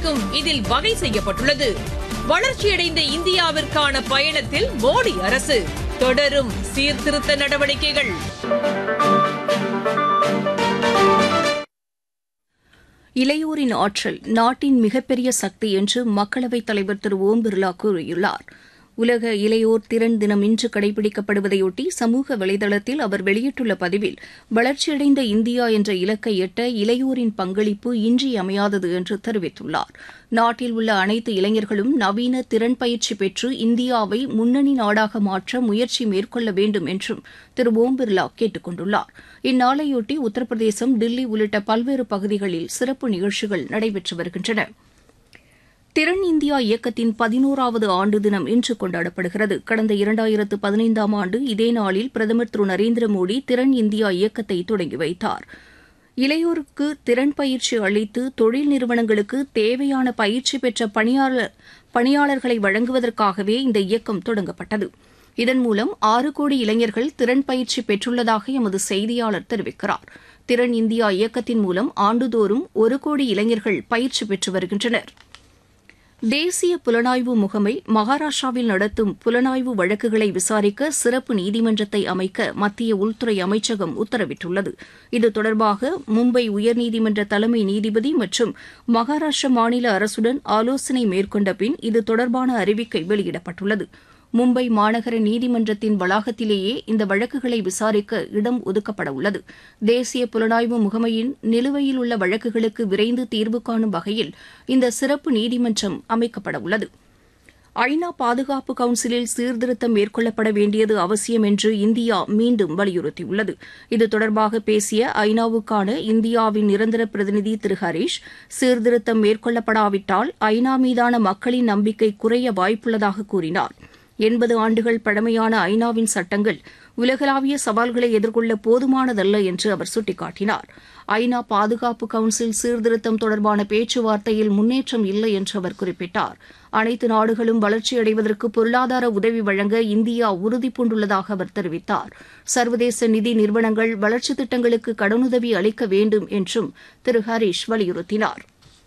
திட்டங்களுக்கும் இதில் வகை செய்யப்பட்டுள்ளது வளர்ச்சியடைந்த இந்தியாவிற்கான பயணத்தில் மோடி அரசு தொடரும் சீர்திருத்த நடவடிக்கைகள் இளையோரின் ஆற்றல் நாட்டின் மிகப்பெரிய சக்தி என்று மக்களவைத் தலைவர் திரு ஓம் பிர்லா கூறியுள்ளார் உலக இளையோர் திறன் தினம் இன்று கடைபிடிக்கப்படுவதையொட்டி சமூக வலைதளத்தில் அவர் வெளியிட்டுள்ள பதிவில் வளர்ச்சியடைந்த இந்தியா என்ற இலக்கை எட்ட இளையோரின் பங்களிப்பு இன்றியமையாதது என்று தெரிவித்துள்ளார் நாட்டில் உள்ள அனைத்து இளைஞர்களும் நவீன திறன் பயிற்சி பெற்று இந்தியாவை முன்னணி நாடாக மாற்ற முயற்சி மேற்கொள்ள வேண்டும் என்றும் திரு ஓம் பிர்லா கேட்டுக் கொண்டுள்ளார் இந்நாளையொட்டி உத்தரப்பிரதேசம் தில்லி உள்ளிட்ட பல்வேறு பகுதிகளில் சிறப்பு நிகழ்ச்சிகள் நடைபெற்று வருகின்றன திறன் இந்தியா இயக்கத்தின் பதினோராவது ஆண்டு தினம் இன்று கொண்டாடப்படுகிறது கடந்த இரண்டாயிரத்து பதினைந்தாம் ஆண்டு இதே நாளில் பிரதமர் திரு நரேந்திர மோடி திறன் இந்தியா இயக்கத்தை தொடங்கி வைத்தார் இளையோருக்கு திறன் பயிற்சி அளித்து தொழில் நிறுவனங்களுக்கு தேவையான பயிற்சி பெற்ற பணியாளர் பணியாளர்களை வழங்குவதற்காகவே இந்த இயக்கம் தொடங்கப்பட்டது இதன் மூலம் ஆறு கோடி இளைஞர்கள் திறன் பயிற்சி பெற்றுள்ளதாக எமது செய்தியாளர் தெரிவிக்கிறார் திறன் இந்தியா இயக்கத்தின் மூலம் ஆண்டுதோறும் ஒரு கோடி இளைஞர்கள் பயிற்சி பெற்று வருகின்றனர் தேசிய புலனாய்வு முகமை மகாராஷ்டிராவில் நடத்தும் புலனாய்வு வழக்குகளை விசாரிக்க சிறப்பு நீதிமன்றத்தை அமைக்க மத்திய உள்துறை அமைச்சகம் உத்தரவிட்டுள்ளது இது தொடர்பாக மும்பை உயர்நீதிமன்ற தலைமை நீதிபதி மற்றும் மகாராஷ்டிர மாநில அரசுடன் ஆலோசனை மேற்கொண்ட பின் இது தொடர்பான அறிவிக்கை வெளியிடப்பட்டுள்ளது மும்பை மாநகர நீதிமன்றத்தின் வளாகத்திலேயே இந்த வழக்குகளை விசாரிக்க இடம் ஒதுக்கப்பட உள்ளது தேசிய புலனாய்வு முகமையின் நிலுவையில் உள்ள வழக்குகளுக்கு விரைந்து தீர்வு காணும் வகையில் இந்த சிறப்பு நீதிமன்றம் அமைக்கப்பட உள்ளது ஐநா பாதுகாப்பு கவுன்சிலில் சீர்திருத்தம் மேற்கொள்ளப்பட வேண்டியது அவசியம் என்று இந்தியா மீண்டும் வலியுறுத்தியுள்ளது இது தொடர்பாக பேசிய ஐநாவுக்கான இந்தியாவின் நிரந்தர பிரதிநிதி திரு ஹரீஷ் சீர்திருத்தம் மேற்கொள்ளப்படாவிட்டால் ஐநா மீதான மக்களின் நம்பிக்கை குறைய வாய்ப்புள்ளதாக கூறினார் எண்பது ஆண்டுகள் பழமையான ஐநாவின் சட்டங்கள் உலகளாவிய சவால்களை எதிர்கொள்ள போதுமானதல்ல என்று அவர் சுட்டிக்காட்டினார் ஐநா பாதுகாப்பு கவுன்சில் சீர்திருத்தம் தொடர்பான பேச்சுவார்த்தையில் முன்னேற்றம் இல்லை என்று அவர் குறிப்பிட்டார் அனைத்து நாடுகளும் வளர்ச்சியடைவதற்கு பொருளாதார உதவி வழங்க இந்தியா உறுதிபூண்டுள்ளதாக அவர் தெரிவித்தார் சர்வதேச நிதி நிறுவனங்கள் வளர்ச்சித் திட்டங்களுக்கு கடனுதவி அளிக்க வேண்டும் என்றும் திரு ஹரீஷ் வலியுறுத்தினார்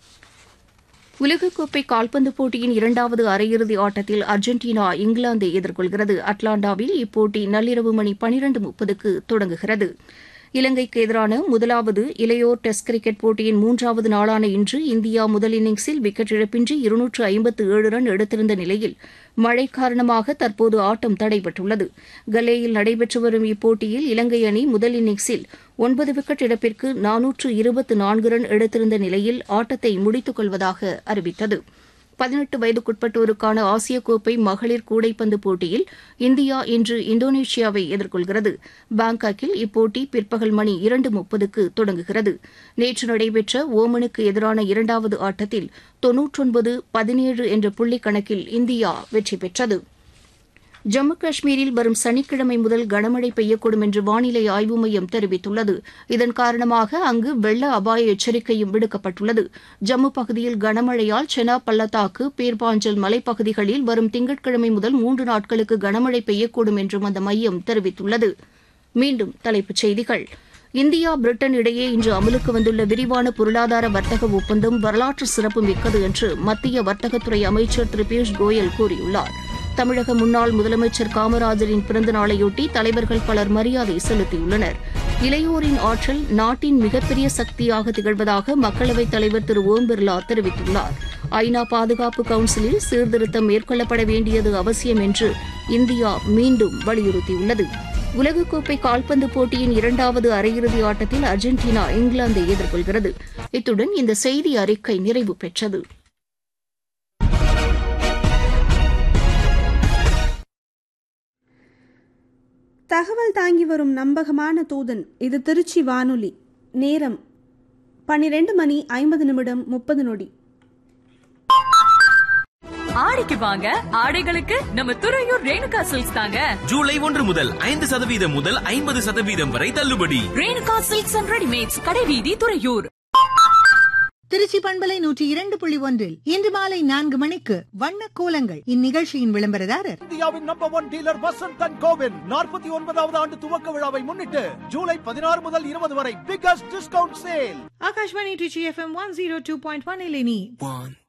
உலகக்கோப்பை கால்பந்து போட்டியின் இரண்டாவது அரையிறுதி ஆட்டத்தில் அர்ஜென்டினா இங்கிலாந்தை எதிர்கொள்கிறது அட்லாண்டாவில் இப்போட்டி நள்ளிரவு மணி பனிரண்டு முப்பதுக்கு தொடங்குகிறது இலங்கைக்கு எதிரான முதலாவது இளையோர் டெஸ்ட் கிரிக்கெட் போட்டியின் மூன்றாவது நாளான இன்று இந்தியா முதல் இன்னிங்ஸில் விக்கெட் இழப்பின்றி இருநூற்று ஐம்பத்து ஏழு ரன் எடுத்திருந்த நிலையில் மழை காரணமாக தற்போது ஆட்டம் தடைபட்டுள்ளது கலேயில் நடைபெற்று வரும் இப்போட்டியில் இலங்கை அணி முதல் இன்னிங்ஸில் ஒன்பது விக்கெட் இழப்பிற்கு நானூற்று இருபத்து நான்கு ரன் எடுத்திருந்த நிலையில் ஆட்டத்தை முடித்துக் கொள்வதாக அறிவித்தது பதினெட்டு வயதுக்குட்பட்டோருக்கான ஆசிய கோப்பை மகளிர் கூடைப்பந்து போட்டியில் இந்தியா இன்று இந்தோனேஷியாவை எதிர்கொள்கிறது பாங்காக்கில் இப்போட்டி பிற்பகல் மணி இரண்டு முப்பதுக்கு தொடங்குகிறது நேற்று நடைபெற்ற ஓமனுக்கு எதிரான இரண்டாவது ஆட்டத்தில் தொன்னூற்றொன்பது பதினேழு என்ற புள்ளி கணக்கில் இந்தியா வெற்றி பெற்றது ஜம்மு காஷ்மீரில் வரும் சனிக்கிழமை முதல் கனமழை பெய்யக்கூடும் என்று வானிலை ஆய்வு மையம் தெரிவித்துள்ளது இதன் காரணமாக அங்கு வெள்ள அபாய எச்சரிக்கையும் விடுக்கப்பட்டுள்ளது ஜம்மு பகுதியில் கனமழையால் செனா பள்ளத்தாக்கு பீர்பாஞ்சல் மலைப்பகுதிகளில் வரும் திங்கட்கிழமை முதல் மூன்று நாட்களுக்கு கனமழை பெய்யக்கூடும் என்றும் அந்த மையம் தெரிவித்துள்ளது மீண்டும் தலைப்புச் செய்திகள் இந்தியா பிரிட்டன் இடையே இன்று அமலுக்கு வந்துள்ள விரிவான பொருளாதார வர்த்தக ஒப்பந்தம் வரலாற்று சிறப்பு மிக்கது என்று மத்திய வர்த்தகத்துறை அமைச்சர் திரு பியூஷ் கோயல் கூறியுள்ளார் தமிழக முன்னாள் முதலமைச்சர் காமராஜரின் பிறந்த நாளையொட்டி தலைவர்கள் பலர் மரியாதை செலுத்தியுள்ளனர் இளையோரின் ஆற்றல் நாட்டின் மிகப்பெரிய சக்தியாக திகழ்வதாக மக்களவைத் தலைவர் திரு ஓம் பிர்லா தெரிவித்துள்ளார் ஐநா பாதுகாப்பு கவுன்சிலில் சீர்திருத்தம் மேற்கொள்ளப்பட வேண்டியது அவசியம் என்று இந்தியா மீண்டும் வலியுறுத்தியுள்ளது உலகக்கோப்பை கால்பந்து போட்டியின் இரண்டாவது அரையிறுதி ஆட்டத்தில் அர்ஜென்டினா இங்கிலாந்தை எதிர்கொள்கிறது இத்துடன் இந்த செய்தி அறிக்கை நிறைவு பெற்றது தகவல் தாங்கி வரும் நம்பகமான தூதன் இது திருச்சி வானொலி நேரம் பன்னிரண்டு மணி ஐம்பது நிமிடம் முப்பது நொடி ஆடிக்கு வாங்க ஆடைகளுக்கு நம்ம துறையூர் ரேணுகா சில்க்ஸ் தாங்க ஜூலை ஒன்று முதல் ஐந்து சதவீதம் முதல் ஐம்பது சதவீதம் வரை தள்ளுபடி ரேணுகா சில்க்ஸ் அண்ட் ரெடிமேட்ஸ் கடைவீதி துறையூர் திருச்சி பண்பலை நூற்றி இரண்டு புள்ளி ஒன்றில் இன்று மாலை நான்கு மணிக்கு வண்ண கோலங்கள் இந்நிகழ்ச்சியின் விளம்பரதாரர் இந்தியாவின் number one dealer Vasanth and கோவின் நாற்பத்தி ஒன்பதாவது ஆண்டு துவக்க விழாவை முன்னிட்டு ஜூலை பதினாறு முதல் இருபது வரை biggest discount sale Akashvani Tiruchi FM one zero two point one இலினி